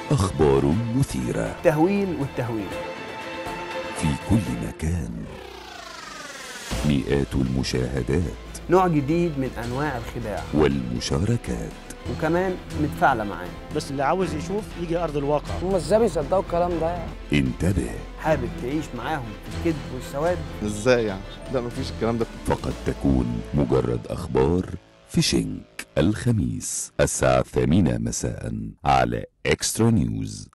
أخبار مثيرة التهويل والتهويل في كل مكان مئات المشاهدات نوع جديد من انواع الخداع والمشاركات وكمان متفاعله معاه بس اللي عاوز يشوف يجي ارض الواقع هم ازاي بيصدقوا الكلام ده يعني؟ انتبه حابب تعيش معاهم في الكذب والسواد ازاي يعني لا مفيش الكلام ده فقد تكون مجرد أخبار في شنك الخميس الساعة الثامنة مساء على إكسترا نيوز